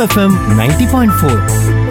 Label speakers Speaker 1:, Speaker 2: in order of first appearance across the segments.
Speaker 1: FM ninety point four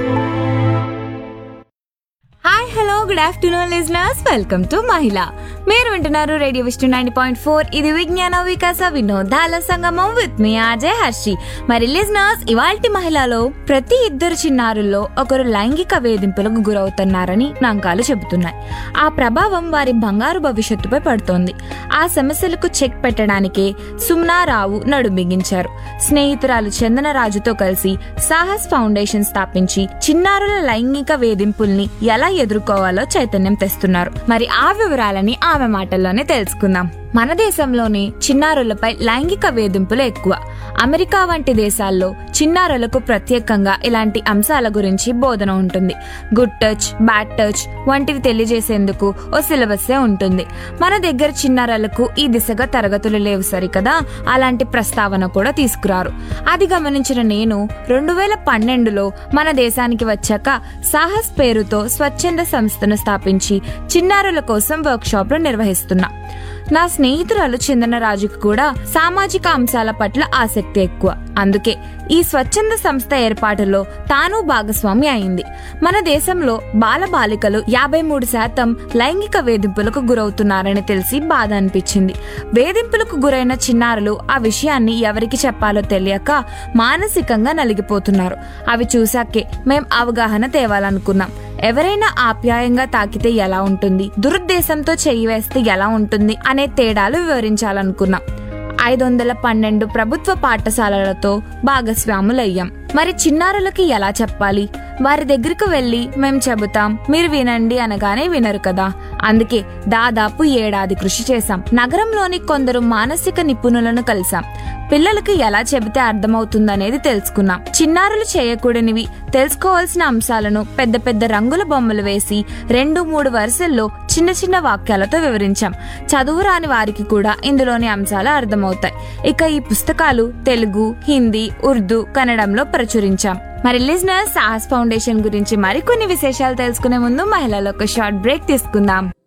Speaker 2: hi hello good afternoon listeners welcome to Mahila మీరు వింటున్నారు radio Vishnu ninety point four ఇది విజ్ఞాన వికాస వినోదాల సంగమం విత్ మీ ఆజయ్ హర్షి మరి లిజనర్స్ ఇవాల్టి మహిళలో ప్రతి ఇద్దరు చిన్నారుల్లో ఒకరు లైంగిక వేధింపులకు గురవుతున్నారని నాంకాలు చెబుతున్నాయి ఆ ప్రభావం వారి బంగారు భవిష్యత్తుపై పడుతోంది ఆ సమస్యలకు చెక్ పెట్టడానికే సుమ్నారావు నడుం బిగించారు స్నేహితురాలు చందనరాజుతో కలిసి సాహస్ ఫౌండేషన్ స్థాపించి చిన్నారుల లైంగిక వేధింపుల్ని ఎలా ఎదుర్కోవాలో చైతన్యం తెస్తున్నారు మరి ఆ వివరాలని ఆమె మాటల్లోనే తెలుసుకుందాం మన దేశంలోని చిన్నారులపై లైంగిక వేధింపులు ఎక్కువ అమెరికా వంటి దేశాల్లో చిన్నారులకు ప్రత్యేకంగా ఇలాంటి అంశాల గురించి బోధన ఉంటుంది గుడ్ టచ్ బ్యాడ్ టచ్ వంటివి తెలియజేసేందుకు ఓ సిలబస్సే ఉంటుంది మన దగ్గర చిన్నారులకు ఈ దిశగా తరగతులు లేవు సరికదా అలాంటి ప్రస్తావన కూడా తీసుకురారు అది గమనించిన నేను రెండు వేల పన్నెండులో మన దేశానికి వచ్చాక సాహస్ పేరుతో స్వచ్ఛంద సంస్థను స్థాపించి చిన్నారుల కోసం వర్క్ షాప్లు నిర్వహిస్తున్నా నా స్నేహితురాలు చందన రాజుకు కూడా సామాజిక అంశాల పట్ల ఆసక్తి ఎక్కువ అందుకే ఈ స్వచ్ఛంద సంస్థ ఏర్పాటులో తాను భాగస్వామి అయింది మన దేశంలో బాల బాలికలు యాభై మూడు శాతం లైంగిక వేధింపులకు గురవుతున్నారని తెలిసి బాధ అనిపించింది వేధింపులకు గురైన చిన్నారులు ఆ విషయాన్ని ఎవరికి చెప్పాలో తెలియక మానసికంగా నలిగిపోతున్నారు అవి చూశాకే మేం అవగాహన తేవాలనుకున్నాం ఎవరైనా ఆప్యాయంగా తాకితే ఎలా ఉంటుంది దురుద్దేశంతో చెయ్యి వేస్తే ఎలా ఉంటుంది అనే తేడాలు వివరించాలనుకున్నాం ఐదు వందల పన్నెండు ప్రభుత్వ పాఠశాలలతో భాగస్వాములయ్యాం మరి చిన్నారులకి ఎలా చెప్పాలి వారి దగ్గరికి వెళ్ళి మేం చెబుతాం మీరు వినండి అనగానే వినరు కదా అందుకే దాదాపు ఏడాది కృషి చేశాం నగరంలోని కొందరు మానసిక నిపుణులను కలిసాం పిల్లలకు ఎలా చెబితే అర్థమవుతుందనేది తెలుసుకున్నాం చిన్నారులు చేయకూడనివి తెలుసుకోవాల్సిన అంశాలను పెద్ద పెద్ద రంగుల బొమ్మలు వేసి రెండు మూడు వరుసల్లో చిన్న చిన్న వాక్యాలతో వివరించాం చదువు రాని వారికి కూడా ఇందులోని అంశాలు అర్థమవుతాయి ఇక ఈ పుస్తకాలు తెలుగు హిందీ ఉర్దూ కన్నడంలో ప్రచురించాం మరి లిజనర్స్ సాహస్ ఫౌండేషన్ గురించి మరికొన్ని విశేషాలు తెలుసుకునే ముందు మహిళలకు ఒక షార్ట్ బ్రేక్ తీసుకుందాం